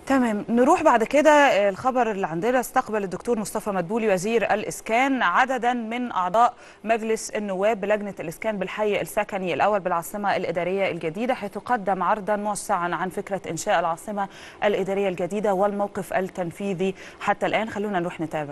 تمام نروح بعد كده الخبر اللي عندنا استقبل الدكتور مصطفى مدبولي وزير الإسكان عددا من أعضاء مجلس النواب بلجنة الإسكان بالحي السكني الأول بالعاصمة الإدارية الجديدة حيث قدم عرضا موسعا عن فكرة إنشاء العاصمة الإدارية الجديدة والموقف التنفيذي حتى الآن خلونا نروح نتابع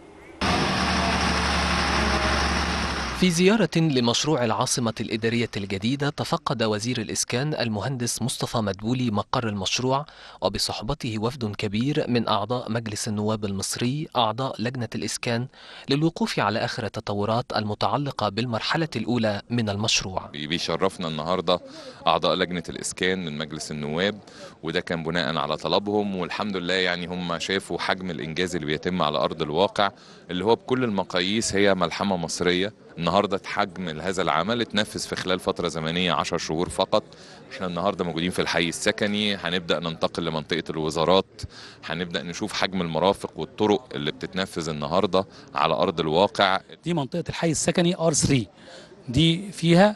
في زيارة لمشروع العاصمة الإدارية الجديدة تفقد وزير الإسكان المهندس مصطفى مدبولي مقر المشروع وبصحبته وفد كبير من أعضاء مجلس النواب المصري أعضاء لجنة الإسكان للوقوف على آخر التطورات المتعلقة بالمرحلة الأولى من المشروع بيشرفنا النهارده اعضاء لجنه الاسكان من مجلس النواب وده كان بناء على طلبهم والحمد لله يعني هم شافوا حجم الانجاز اللي بيتم على ارض الواقع اللي هو بكل المقاييس هي ملحمه مصريه النهارده حجم هذا العمل اتنفذ في خلال فتره زمنيه 10 شهور فقط احنا النهارده موجودين في الحي السكني هنبدا ننتقل لمنطقه الوزارات هنبدا نشوف حجم المرافق والطرق اللي بتتنفذ النهارده على ارض الواقع دي منطقة الحي السكني ار 3 دي فيها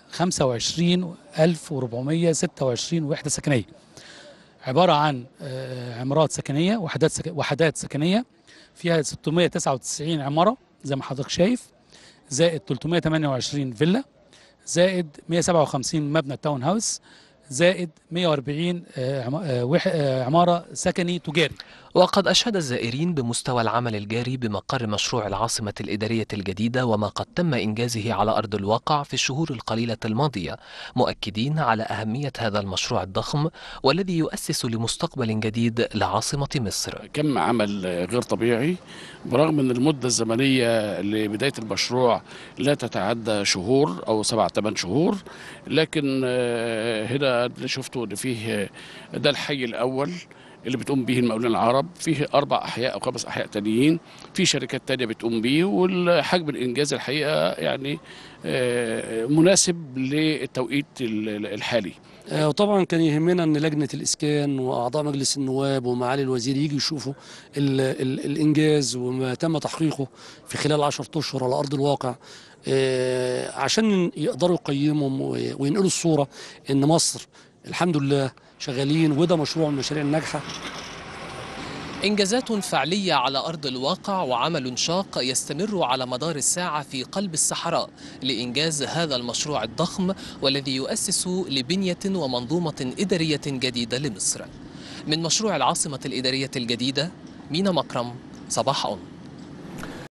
25426 وحدة سكنية عبارة عن آه، عمارات سكنية وحدات سك... وحدات سكنية فيها 699 عمارة زي ما حضرتك شايف زائد 328 فيلا زائد 157 مبنى تاون هاوس زائد 140 آه، عم- آه، وح- آه، عمارة سكني تجاري وقد أشاد الزائرين بمستوى العمل الجاري بمقر مشروع العاصمة الإدارية الجديدة وما قد تم إنجازه على أرض الواقع في الشهور القليلة الماضية مؤكدين على أهمية هذا المشروع الضخم والذي يؤسس لمستقبل جديد لعاصمة مصر كم عمل غير طبيعي برغم ان المده الزمنيه لبدايه المشروع لا تتعدى شهور او سبع ثمان شهور لكن آه، هنا اللي شفته ان فيه آه، ده الحي الاول اللي بتقوم به المقاولين العرب فيه اربع احياء او خمس احياء تانيين في شركات تانية بتقوم به والحجم الانجاز الحقيقه يعني آه، مناسب للتوقيت ال- الحالي آه، وطبعا كان يهمنا ان لجنه الاسكان واعضاء مجلس النواب ومعالي الوزير يجي يشوفوا ال ال الانجاز وما تم تحقيقه في خلال 10 اشهر على ارض الواقع آه، عشان يقدروا يقيموا وينقلوا الصوره ان مصر الحمد لله شغالين وده مشروع من المشاريع الناجحه إنجازات فعلية على أرض الواقع وعمل شاق يستمر على مدار الساعة في قلب الصحراء لإنجاز هذا المشروع الضخم والذي يؤسس لبنية ومنظومة إدارية جديدة لمصر من مشروع العاصمة الإدارية الجديدة مينا مكرم صباح أون